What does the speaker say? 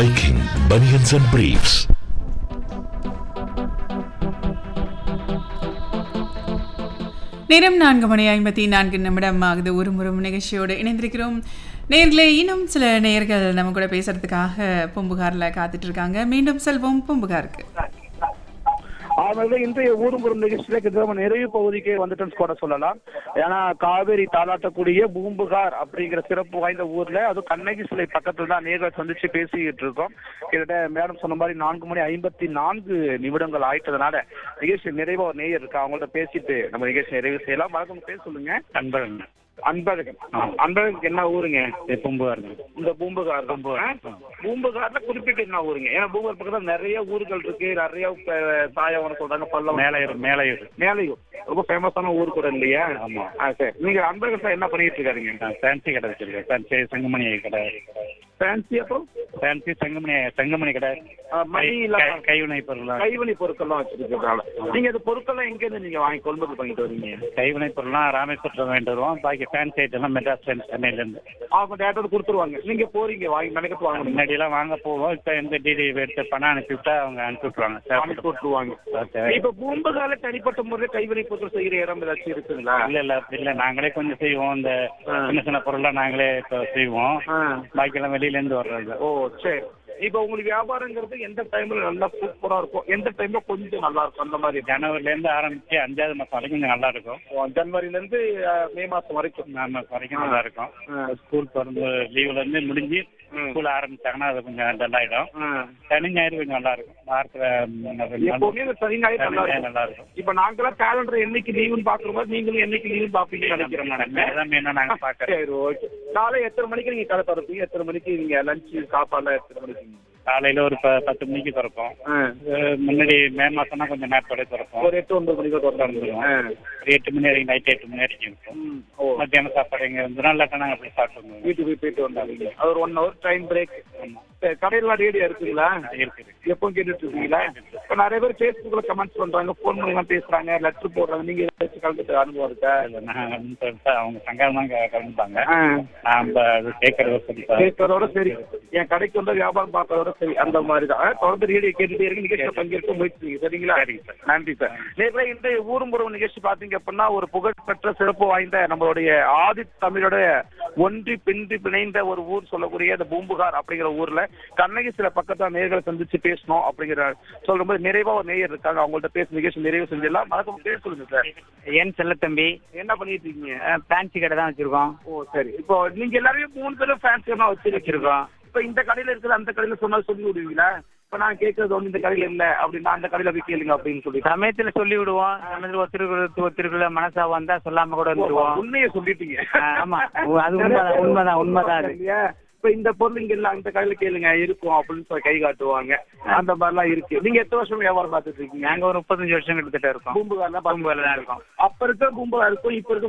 Viking Bunions and Briefs. நேரம் நான்கு மணி ஐம்பத்தி நான்கு நிமிடம் ஆகுது ஒரு முறை நிகழ்ச்சியோடு இணைந்திருக்கிறோம் நேர்களே இன்னும் சில நேயர்கள் நம்ம கூட பேசுறதுக்காக பூம்புகாரில் காத்துட்டு இருக்காங்க மீண்டும் செல்வோம் பூம்புகாருக்கு ஆகவே இன்றைய ஊர்புறம் நிகழ்ச்சியில கிட்டத்தட்ட நிறைவு பகுதிக்கு வந்துட்டோம்னு கூட சொல்லலாம் ஏன்னா காவேரி தாளாட்டக்கூடிய பூம்புகார் அப்படிங்கிற சிறப்பு வாய்ந்த ஊர்ல அதுவும் கண்ணகி சிலை பக்கத்துல தான் நேர்கள் சந்திச்சு பேசிக்கிட்டு இருக்கோம் கிட்டத்தட்ட மேடம் சொன்ன மாதிரி நான்கு மணி ஐம்பத்தி நான்கு நிமிடங்கள் ஆயிட்டதுனால நிகழ்ச்சி நிறைவா ஒரு நேயர் இருக்கு அவங்கள்ட்ட பேசிட்டு நம்ம நிகழ்ச்சி நிறைவு செய்யலாம் வணக்கம் பேர் சொல்லுங்க அன்பழகன் அன்பழகன் அன்பழகனுக்கு என்ன ஊருங்க பூம்புகார் இந்த பூம்புகார் பூம்புகார் பூம்புகார்ல குறிப்பிட்டு என்ன ஊருங்க ஏன்னா பூம்புகார் பக்கத்துல நிறைய ஊர்கள் இருக்கு நிறைய ப- தாயவனம் சொல்றாங்க பல்லம் மேலையூர் மேலையூர் மேலையூர் ரொம்ப ஃபேமஸான ஊர் கூட இல்லையா ஆமா. ஆ சரி நீங்க அன்பழகன் சார் என்ன பண்ணிட்டு இருக்காருங்க நான் ஃபேன்சி கடை வச்சிருக்கேன் ஃபேன்சி செங்கமணி கடை ஃபேன்சி அப்புறம் ஃபேன்சி செங்கமணி செங்கமணி கடை ஆ, மணி இல்ல கை- கைவினை பொருள் கைவினை பொருட்கள்லாம் வச்சிருக்கிறதால நீங்க இந்த பொருட்கள்லாம் எங்க இருந்து நீங்க வாங்கி கொள்முதல் பண்ணிட்டு வரீங்க கைவினை பொருள்லாம் ராமேஸ்வரத்தில் வாங்கிட்டு வருவோம் பாக்கி ஃபேன்சி ஐட்டம்லாம் மெட்ராஸ் சென்னையிலேருந்து அவங்க டேரக்டா கொடுத்துருவாங்க நீங்க போறீங்க வாங்கி மெனக்கட்டு வாங்க முன்னாடியெல்லாம் வாங்க போவோம் இப்போ எந்த டிடி எடுத்து பணம் அனுப்பி விட்டா அவங்க அனுப்பி விட்ருவாங்க அனுப்பி விட்டுருவாங்க ஓகே. இப்ப பூம்புகார்ல தனிப்பட்ட முறையில் கைவினை பொருட்கள் செய்யற இடம் ஏதாச்சும் இருக்குங்களா இல்ல இல்ல அப்படி இல்ல நாங்களே கொஞ்சம் செய்வோம் இந்த ஆ. சின்ன சின்ன பொருள்லாம் நாங்களே இப்போ செய்வோம் ஆ. பாக்கியெல்லாம் வெளியில இருந்து வர்றது ஓ சரி இப்ப உங்களுக்கு வியாபாரங்கிறது எந்த டைம்ல நல்லா சூப்பரா இருக்கும் எந்த டைம்ல கொஞ்சம் நல்லா இருக்கும் அந்த மாதிரி ஜனவரில இருந்து ஆரம்பிச்சு அஞ்சாவது மாசம் வரைக்கும் கொஞ்சம் நல்லா இருக்கும் ஓ, ஜனவரில இருந்து அஹ், மே மாசம் வரைக்கும் நாம வரைக்கும் நல்லா இருக்கும் ஆ. ஸ்கூல் திறந்து லீவ்ல இருந்து முடிஞ்சு ம். ஸ்கூல் ஆரம்பிச்சாங்கன்னா அது கொஞ்சம் டல்லாயிடும் ஆ. சனி ஞாயிறு கொஞ்சம் நல்லா இருக்கும் வாரத்துல ம், ரெண்டு நாள் எப்பவுமே இந்த சனி ஞாயிறு சனி நல்லா ஞாயிறு இருக்கும் நல்லா இருக்கும் இப்ப நாங்களாம் கேலண்டர் என்னைக்கு லீவுன்னு பாக்குற மாதிரி நீங்களும் என்னைக்கு லீவு பாப்பீங்கன்னு நினைக்கிறேன் மேடம் அதான் மெயினா நாங்க பாக்குறோம் சரி ஓகே காலை எத்தனை மணிக்கு நீங்க கடை திறப்பீங்க எத்தனை மணிக்கு நீங்க லஞ்ச் சாப்பாடுலாம் எத்தனை மணிக்கு காலையில ஒரு ப- பத்து மணிக்கு திறப்போம் ஆ. அஹ் முன்னாடி மே மாசம்னா கொஞ்சம் நேரத்தோட திறப்போம் ஒரு எட்டு ஒன்பது மணிக்கு திறந்துருவோம் ஒரு எட்டு மணி வரைக்கும் நைட் எட்டு மணி வரைக்கும் இருக்கும் ஓ மத்தியானம் சாப்பாடு இங்க வந்து நல்லா நாங்க அப்படி சாப்பிட்டு வந்துருவோம். வீட்டுக்கு போய் போயிட்டு வந்தாங்க அது ஒரு ஒன் ஹவர் டைம் பிரேக் கடையெல்லாம் ரேடியோ இருக்குங்களா இருக்குது எப்போ கேட்டுட்டு இருக்கீங்களா இப்ப நிறைய பேர் ஃபேஸ்புக்ல கமெண்ட்ஸ் பண்றாங்க போன் மூலியமா பேசுறாங்க லெட்டர் போடுறாங்க நீங்க ஏதாச்சும் கலந்துட்டு அனுபவம் இருக்கா இல்ல, நான் வந்து பெருசா அவங்க சங்கம் தான் க- கலந்துப்பாங்க ஆ. நாம அது கேட்கறத சொல்லி கேட்கறதோட சரி என் கடைக்கு வந்து வியாபாரம் பார்க்கறதோட சரி அந்த மாதிரி தான் தொடர்ந்து ரேடியோ கேட்டுட்டே இருக்கு நிகழ்ச்சியில் பங்கேற்க முயற்சி செய்யுங்க. சரிங்களா நன்றி சார் நேர்களை இந்த ஊரும் புறம் நிகழ்ச்சி பாத்தீங்க அப்படின்னா ஒரு புகழ்பெற்ற சிறப்பு வாய்ந்த நம்மளுடைய ஆதி தமிழோட ஒன்றி பின்றி பிணைந்த ஒரு ஊர் சொல்லக்கூடிய இந்த பூம்புகார் அப்படிங்கிற ஊர்ல கண்ணகி சில பக்கத்துல நேர்களை சந்திச்சு பேசணும் அப்படிங்கிற சொல்லும்போது நிறைவா ஒரு நேயர் இருக்காங்க அவங்கள்ட்ட பேச நிகழ்ச்சி நிறைவு செஞ்சிடலாம் வணக்கம் பேர் சொல்லுங்க சார் என் செல்லத்தம்பி என்ன பண்ணிட்டு இருக்கீங்க ஃபேன்சி கடை தான் வச்சிருக்கோம் ஓ சரி இப்போ நீங்க எல்லாருமே மூணு பேரும் ஃபேன்சி தான் வச்சு வச்சிருக்கோம் இப்போ இந்த கடையில இருக்குது அந்த கடையில சொன்னா சொல்லி விடுவீங்களா இப்போ நான் கேட்கறது வந்து இந்த கடையில இல்ல அப்படின்னா அந்த கடையில போய் கேளுங்க அப்படின்னு சொல்லி சமயத்துல சொல்லி விடுவோம் சமயத்துல ஒருத்தருக்கு ஒருத்தருக்குள்ள மனசா வந்தா சொல்லாம கூட வந்துருவோம் உண்மையை சொல்லிட்டீங்க ஆ, ஆமா. அது உண்மைதான், உண்மைதான், உண்மைதான் அது. இல்லையா? இப்ப இந்த பொருள் இங்க இல்ல அந்த கடையில கேளுங்க இருக்கும் அப்படின்னு சொல்லி கை காட்டுவாங்க அந்த மாதிரிலாம் இருக்கு நீங்க எத்தனை வருஷம் வியாபாரம் பார்த்துட்டு இருக்கீங்க நாங்க ஒரு முப்பத்தஞ்சு வருஷம் கிட்டத்தட்ட இருக்கோம் பூம்புகார்ல பூம்புகார்ல தான் இருக்கோம். அப்ப இருக்க பூம்புகார் இருக்கும் இப்ப இருக்க